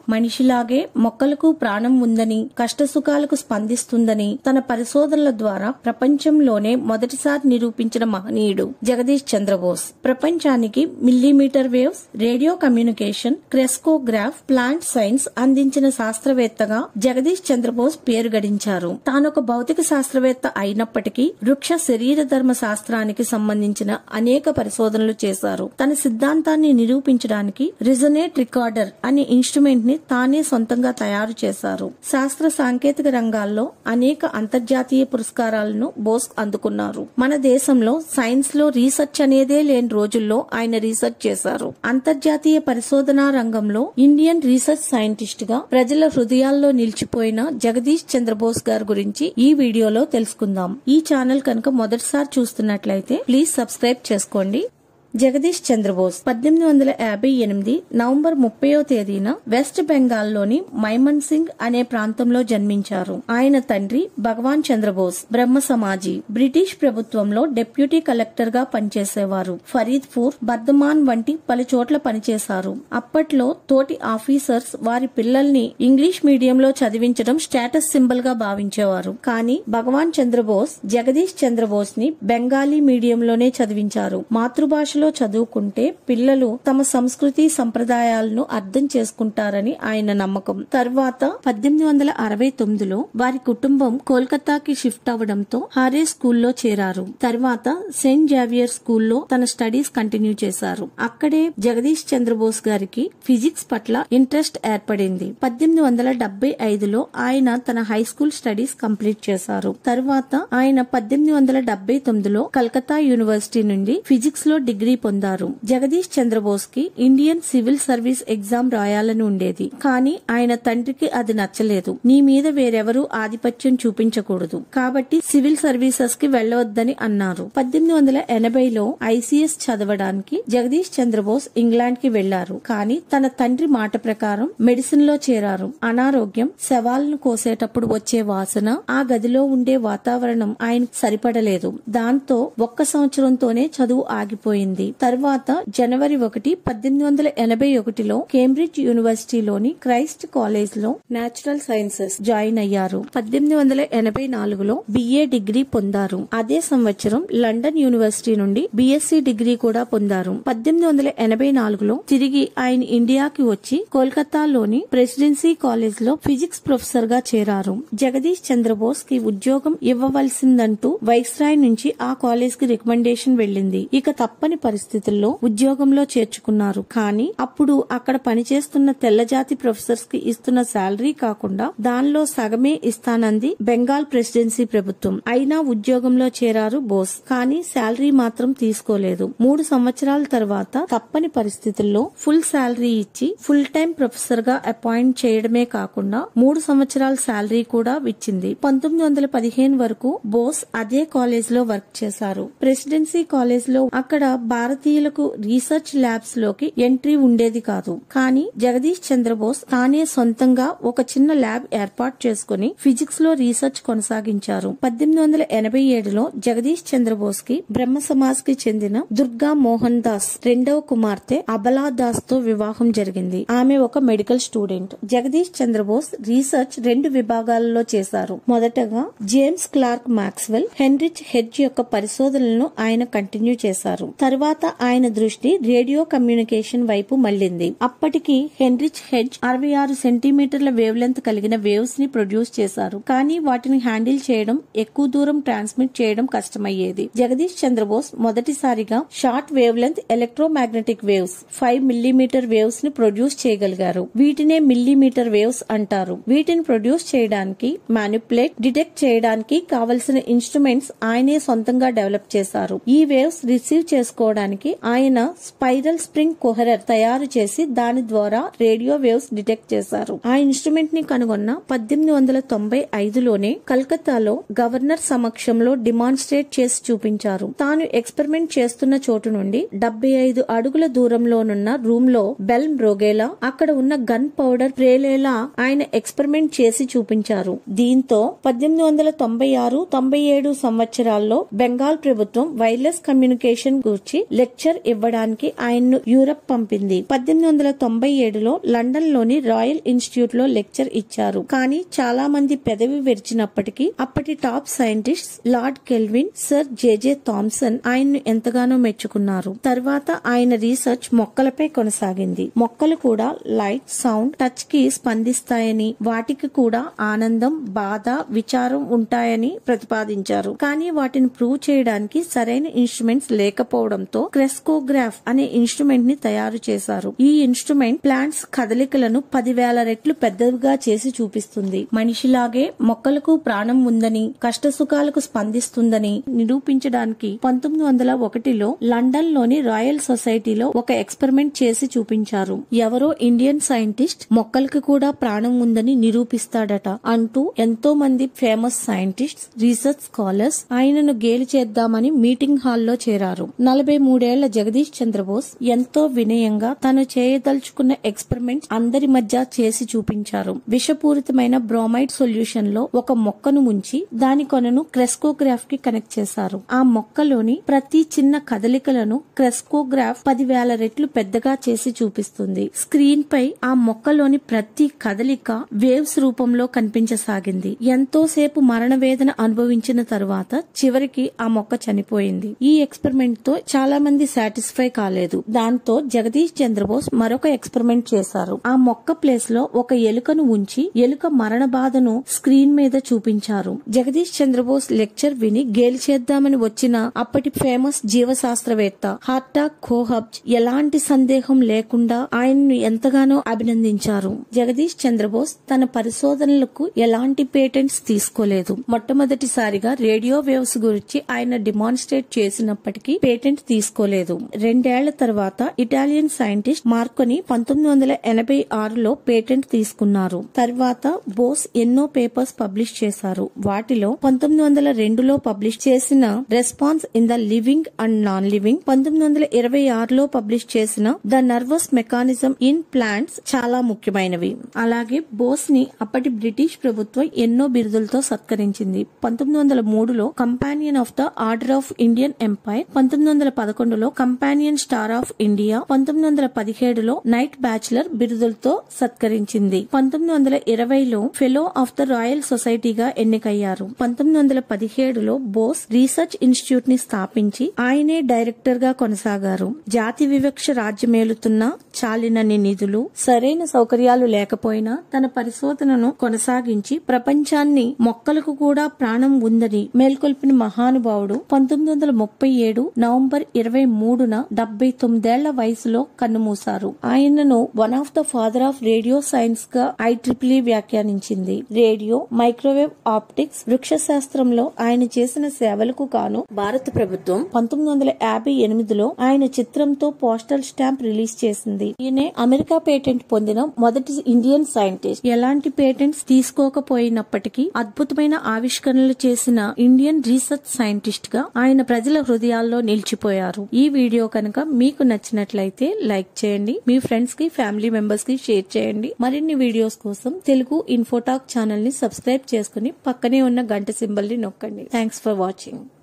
మనిషిలాగే మొక్కలకు ప్రాణం ఉందని కష్టసుఖాలకు స్పందిస్తుందని తన పరిశోధనల ద్వారా ప్రపంచంలోనే మొదటిసారి నిరూపించిన మహనీయుడు జగదీష్ చంద్రబోస్ ప్రపంచానికి millimetre waves radio communication crescograph plant science అందించిన శాస్త్రవేత్తగా జగదీష్ చంద్రబోస్ పేరు గడించారు తానొక భౌతిక శాస్త్రవేత్త అయినప్పటికీ వృక్ష శరీర ధర్మ శాస్త్రానికి సంబంధించిన అనేక పరిశోధనలు చేశారు తన సిద్ధాంతాన్ని నిరూపించడానికి రిజనేట్ రికార్డర్ అనే ఇన్స్ట్రుమెంట్ ని తానే సొంతంగా తయారు చేశారు శాస్త్ర సాంకేతిక రంగాల్లో అనేక అంతర్జాతీయ పురస్కారాలను బోస్ అందుకున్నారు మన దేశంలో సైన్స్ లో రీసెర్చ్ అనేదే లేని రోజుల్లో ఆయన రీసెర్చ్ చేశారు అంతర్జాతీయ పరిశోధనా రంగంలో ఇండియన్ రీసెర్చ్ సైంటిస్ట్ గా ప్రజల హృదయాల్లో నిలిచిపోయిన జగదీష్ చంద్రబోస్ గారి గురించి ఈ వీడియోలో తెలుసుకుందాం ఈ ఛానల్ కనుక మొదటిసారి చూస్తున్నట్లయితే ప్లీజ్ సబ్స్క్రైబ్ చేసుకోండి జగదీష్ చంద్రబోస్ పద్దెనిమిది వందల యాభై ఎనిమిది నవంబర్ ముప్పయో తేదీన వెస్ట్ బెంగాల్లోని మైమన్ సింగ్ అనే ప్రాంతంలో జన్మించారు ఆయన తండ్రి భగవాన్ చంద్రబోస్ బ్రహ్మ సమాజీ బ్రిటిష్ ప్రభుత్వంలో డెప్యూటీ కలెక్టర్ గా పనిచేసేవారు ఫరీద్పూర్ బర్ధమాన్ వంటి పలు చోట్ల పనిచేశారు అప్పట్లో తోటి ఆఫీసర్స్ వారి పిల్లల్ని ఇంగ్లీష్ మీడియంలో చదివించడం స్టేటస్ సింబల్ గా భావించేవారు కానీ భగవాన్ చంద్రబోస్ జగదీష్ చంద్రబోస్ ని బెంగాలీ మీడియంలోనే చదివించారు మాతృభాష భాషలో చదువుకుంటే పిల్లలు తమ సంస్కృతి సంప్రదాయాలను అర్థం చేసుకుంటారని ఆయన నమ్మకం తర్వాత పద్దెనిమిది వందల అరవై తొమ్మిదిలో వారి కుటుంబం కోల్కతాకి షిఫ్ట్ అవడంతో హారే స్కూల్లో చేరారు తర్వాత సెయింట్ జావియర్ స్కూల్లో తన స్టడీస్ కంటిన్యూ చేశారు అక్కడే జగదీష్ చంద్రబోస్ గారికి ఫిజిక్స్ పట్ల ఇంట్రెస్ట్ ఏర్పడింది పద్దెనిమిది వందల డెబ్బై ఐదులో ఆయన తన హై స్కూల్ స్టడీస్ కంప్లీట్ చేశారు తర్వాత ఆయన పద్దెనిమిది వందల డెబ్బై తొమ్మిదిలో కలకత్తా యూనివర్సిటీ నుండి ఫిజిక్స్ లో డిగ్రీ డిగ్రీ పొందారు జగదీష్ చంద్రబోస్ కి ఇండియన్ సివిల్ సర్వీస్ ఎగ్జామ్ రాయాలని ఉండేది కానీ ఆయన తండ్రికి అది నచ్చలేదు నీ మీద వేరెవరూ ఆధిపత్యం చూపించకూడదు కాబట్టి సివిల్ సర్వీసెస్ కి వెళ్లవద్దని అన్నారు పద్దెనిమిది వందల ఎనభైలో ఐసీఎస్ చదవడానికి జగదీష్ చంద్రబోస్ ఇంగ్లాండ్ కి వెళ్లారు కానీ తన తండ్రి మాట ప్రకారం మెడిసిన్ లో చేరారు అనారోగ్యం శవాలను కోసేటప్పుడు వచ్చే వాసన ఆ గదిలో ఉండే వాతావరణం ఆయన సరిపడలేదు దాంతో ఒక్క సంవత్సరంతోనే చదువు ఆగిపోయింది జరిగింది తర్వాత జనవరి ఒకటి పద్దెనిమిది వందల ఎనభై ఒకటిలో కేంబ్రిడ్జ్ యూనివర్సిటీలోని క్రైస్ట్ కాలేజ్ లో నేచురల్ సైన్సెస్ జాయిన్ అయ్యారు పద్దెనిమిది వందల ఎనభై నాలుగులో బిఏ డిగ్రీ పొందారు అదే సంవత్సరం లండన్ యూనివర్సిటీ నుండి బిఎస్సి డిగ్రీ కూడా పొందారు పద్దెనిమిది వందల ఎనభై నాలుగులో తిరిగి ఆయన ఇండియాకి వచ్చి కోల్కతాలోని ప్రెసిడెన్సీ కాలేజ్ లో ఫిజిక్స్ ప్రొఫెసర్ గా చేరారు జగదీష్ చంద్రబోస్ కి ఉద్యోగం ఇవ్వవలసిందంటూ వైస్రాయ్ నుంచి ఆ కాలేజ్ కి రికమెండేషన్ వెళ్ళింది ఇక తప్పని పరిస్థితుల్లో ఉద్యోగంలో చేర్చుకున్నారు కానీ అప్పుడు అక్కడ పనిచేస్తున్న తెల్లజాతి ప్రొఫెసర్స్ కి ఇస్తున్న శాలరీ కాకుండా దానిలో సగమే ఇస్తానంది బెంగాల్ ప్రెసిడెన్సీ ప్రభుత్వం అయినా ఉద్యోగంలో చేరారు బోస్ కానీ శాలరీ మాత్రం తీసుకోలేదు మూడు సంవత్సరాల తర్వాత తప్పని పరిస్థితుల్లో ఫుల్ శాలరీ ఇచ్చి ఫుల్ టైం ప్రొఫెసర్ గా అపాయింట్ చేయడమే కాకుండా మూడు సంవత్సరాల శాలరీ కూడా ఇచ్చింది పంతొమ్మిది వందల పదిహేను వరకు బోస్ అదే కాలేజ్ లో వర్క్ చేశారు ప్రెసిడెన్సీ కాలేజ్ లో అక్కడ భారతీయులకు రీసెర్చ్ ల్యాబ్స్ లోకి ఎంట్రీ ఉండేది కాదు కానీ జగదీష్ చంద్రబోస్ తానే సొంతంగా ఒక చిన్న ల్యాబ్ ఏర్పాటు చేసుకుని ఫిజిక్స్ లో రీసెర్చ్ కొనసాగించారు పద్దెనిమిది వందల ఎనభై ఏడులో జగదీష్ చంద్రబోస్ కి బ్రహ్మ సమాజ్ కి చెందిన దుర్గా మోహన్ దాస్ రెండవ కుమార్తె అబలా దాస్ తో వివాహం జరిగింది ఆమె ఒక medical student Jagadish Chandrabose research రెండు విభాగాలలో చేశారు మొదటగా James Clark Maxwell Heinrich Hertz యొక్క పరిశోధనలను ఆయన కంటిన్యూ చేశారు తర్వాత ఆయన దృష్టి రేడియో కమ్యూనికేషన్ వైపు మళ్లింది అప్పటికి హెన్రిచ్ హెడ్జ్ అరవై ఆరు సెంటీమీటర్ల వేవ్ లెంత్ కలిగిన వేవ్స్ ని ప్రొడ్యూస్ చేశారు కానీ వాటిని హ్యాండిల్ చేయడం ఎక్కువ దూరం ట్రాన్స్మిట్ చేయడం కష్టమయ్యేది జగదీష్ చంద్రబోస్ మొదటిసారిగా short wavelength electromagnetic waves five millimetre waves ని ప్రొడ్యూస్ చేయగలిగారు వీటినే మిల్లీమీటర్ వేవ్స్ అంటారు వీటిని ప్రొడ్యూస్ చేయడానికి మ్యానిపులేట్ డిటెక్ట్ చేయడానికి కావలసిన ఇన్స్ట్రుమెంట్స్ ఆయనే సొంతంగా డెవలప్ చేశారు ఈ వేవ్స్ రిసీవ్ చేసుకోవడానికి ఆయన స్పైరల్ స్ప్రింగ్ కొహరర్ తయారు చేసి దాని ద్వారా రేడియో వేవ్స్ డిటెక్ట్ చేశారు ఆ ఇన్స్ట్రుమెంట్ ని కనుగొన్న పద్దెనిమిది వందల తొంభై ఐదులోనే కలకత్తాలో గవర్నర్ సమక్షంలో డిమాన్స్ట్రేట్ చేసి చూపించారు తాను ఎక్స్పెరిమెంట్ చేస్తున్న చోటు నుండి డెబ్బై ఐదు అడుగుల దూరంలోనున్న రూమ్ లో బెల్ మ్రోగేలా అక్కడ ఉన్న గన్ పౌడర్ ప్రేలేలా ఆయన ఎక్స్పెరిమెంట్ చేసి చూపించారు దీంతో పద్దెనిమిది వందల తొంభై ఆరు తొంభై ఏడు సంవత్సరాల్లో బెంగాల్ ప్రభుత్వం వైర్లెస్ కమ్యూనికేషన్ గురించి లెక్చర్ ఇవ్వడానికి ఆయన్ను యూరప్ పంపింది పద్దెనిమిది వందల తొంభై ఏడులో లండన్ లోని రాయల్ ఇన్స్టిట్యూట్ లో లెక్చర్ ఇచ్చారు కానీ చాలా మంది పెదవి విరిచినప్పటికీ అప్పటి top scientist Lord Kelvin Sir J J Thomson ఆయన్ను ఎంతగానో మెచ్చుకున్నారు తర్వాత ఆయన రీసెర్చ్ మొక్కలపై కొనసాగింది మొక్కలు కూడా లైట్ సౌండ్ టచ్ కి స్పందిస్తాయని వాటికి కూడా ఆనందం బాధ విచారం ఉంటాయని ప్రతిపాదించారు కానీ వాటిని ప్రూవ్ చేయడానికి సరైన ఇన్స్ట్రుమెంట్స్ లేకపోవడంతో క్రెస్కోగ్రాఫ్ అనే ఇన్స్ట్రుమెంట్ ని తయారు చేశారు ఈ ఇన్స్ట్రుమెంట్ ప్లాంట్స్ కదలికలను పదివేల రెట్లు పెద్దగా చేసి చూపిస్తుంది మనిషిలాగే మొక్కలకు ప్రాణం ఉందని కష్ట సుఖాలకు స్పందిస్తుందని నిరూపించడానికి పంతొమ్మిది వందల ఒకటిలో లండన్ లోని రాయల్ సొసైటీలో ఒక ఎక్స్పెరిమెంట్ చేసి చూపించారు ఎవరో ఇండియన్ సైంటిస్ట్ మొక్కలకు కూడా ప్రాణం ఉందని నిరూపిస్తాడట అంటూ ఎంతో మంది ఫేమస్ సైంటిస్ట్ రీసెర్చ్ స్కాలర్స్ ఆయనను గేలి చేద్దామని మీటింగ్ హాల్లో చేరారు నలభై మూడేళ్ల జగదీష్ చంద్రబోస్ ఎంతో వినయంగా తను చేయదలుచుకున్న ఎక్స్పెరిమెంట్ అందరి మధ్య చేసి చూపించారు విషపూరితమైన బ్రోమైడ్ సొల్యూషన్ లో ఒక మొక్కను ఉంచి దాని కొనను క్రెస్కోగ్రాఫ్ కి కనెక్ట్ చేశారు ఆ మొక్కలోని ప్రతి చిన్న కదలికలను క్రెస్కోగ్రాఫ్ పదివేల రెట్లు పెద్దగా చేసి చూపిస్తుంది స్క్రీన్ పై ఆ మొక్కలోని ప్రతి కదలిక వేవ్స్ రూపంలో కనిపించసాగింది ఎంతో సేపు మరణ వేదన అనుభవించిన తరువాత చివరికి ఆ మొక్క చనిపోయింది ఈ ఎక్స్పెరిమెంట్ తో చాలా మంది సాటిస్ఫై కాలేదు దాంతో జగదీష్ చంద్రబోస్ మరొక ఎక్స్పెరిమెంట్ చేశారు ఆ మొక్క ప్లేస్ లో ఒక ఎలుకను ఉంచి ఎలుక మరణ బాధను స్క్రీన్ మీద చూపించారు జగదీష్ చంద్రబోస్ లెక్చర్ విని గేలి చేద్దామని వచ్చిన అప్పటి ఫేమస్ జీవశాస్త్రవేత్త హార్టా కోహబ్జ్ ఎలాంటి సందేహం లేకుండా ఆయన్ను ఎంతగానో అభినందించారు జగదీష్ చంద్రబోస్ తన పరిశోధనలకు ఎలాంటి పేటెంట్స్ తీసుకోలేదు మొట్టమొదటిసారిగా రేడియో వేవ్స్ గురించి ఆయన డిమాన్స్ట్రేట్ చేసినప్పటికీ పేటెంట్ తీసుకోలేదు రెండేళ్ల తర్వాత ఇటాలియన్ సైంటిస్ట్ మార్కోని పంతొమ్మిది వందల ఎనభై ఆరులో పేటెంట్ తీసుకున్నారు తర్వాత బోస్ ఎన్నో పేపర్స్ పబ్లిష్ చేశారు వాటిలో పంతొమ్మిది వందల రెండులో పబ్లిష్ చేసిన response in the living and non living పంతొమ్మిది వందల ఇరవై ఆరులో పబ్లిష్ చేసిన the nervous mechanism in plants చాలా ముఖ్యమైనవి అలాగే బోస్ ని అప్పటి బ్రిటిష్ ప్రభుత్వం ఎన్నో బిరుదులతో సత్కరించింది పంతొమ్మిది వందల మూడులో companion of the order of Indian empire పంతొమ్మిది వందల పదకొండులో కంపానియన్ స్టార్ ఆఫ్ ఇండియా పంతొమ్మిది వందల పదిహేడులో నైట్ బ్యాచులర్ బిరుదులతో సత్కరించింది పంతొమ్మిది వందల ఇరవైలో ఫెలో ఆఫ్ ద రాయల్ సొసైటీగా ఎన్నికయ్యారు పంతొమ్మిది వందల పదిహేడులో బోస్ రీసెర్చ్ ఇన్స్టిట్యూట్ ని స్థాపించి ఆయనే డైరెక్టర్ గా కొనసాగారు జాతి వివక్ష రాజ్యమేలుతున్న చాలినన్ని నిధులు సరైన సౌకర్యాలు లేకపోయినా తన పరిశోధనను కొనసాగించి ప్రపంచాన్ని మొక్కలకు కూడా ప్రాణం ఉందని మేల్కొల్పిన మహానుభావుడు పంతొమ్మిది వందల ముప్పై ఏడు నవంబర్ ఇరవై మూడున డెబ్బై తొమ్మిదేళ్ల వయసులో కన్నుమూశారు ఆయనను one of the father of radio science గా ఐట్రిపుల్ వ్యాఖ్యానించింది రేడియో మైక్రోవేవ్ ఆప్టిక్స్ వృక్ష శాస్త్రంలో ఆయన చేసిన సేవలకు గాను భారత ప్రభుత్వం పంతొమ్మిది వందల యాభై ఎనిమిదిలో ఆయన చిత్రంతో పోస్టల్ స్టాంప్ రిలీజ్ చేసింది ఈయనే అమెరికా పేటెంట్ పొందిన మొదటి ఇండియన్ సైంటిస్ట్ ఎలాంటి పేటెంట్స్ తీసుకోకపోయినప్పటికీ అద్భుతమైన ఆవిష్కరణలు చేసిన ఇండియన్ రీసెర్చ్ సైంటిస్ట్ గా ఆయన ప్రజల హృదయాల్లో నిలిచిపోయారు ఈ వీడియో కనుక మీకు నచ్చినట్లయితే లైక్ చేయండి మీ ఫ్రెండ్స్ కి ఫ్యామిలీ మెంబర్స్ కి షేర్ చేయండి మరిన్ని వీడియోస్ కోసం తెలుగు ఇన్ఫోటాక్ ఛానల్ ని సబ్స్క్రైబ్ చేసుకుని పక్కనే ఉన్న గంట సింబల్ ని నొక్కండి థ్యాంక్స్ ఫర్ వాచింగ్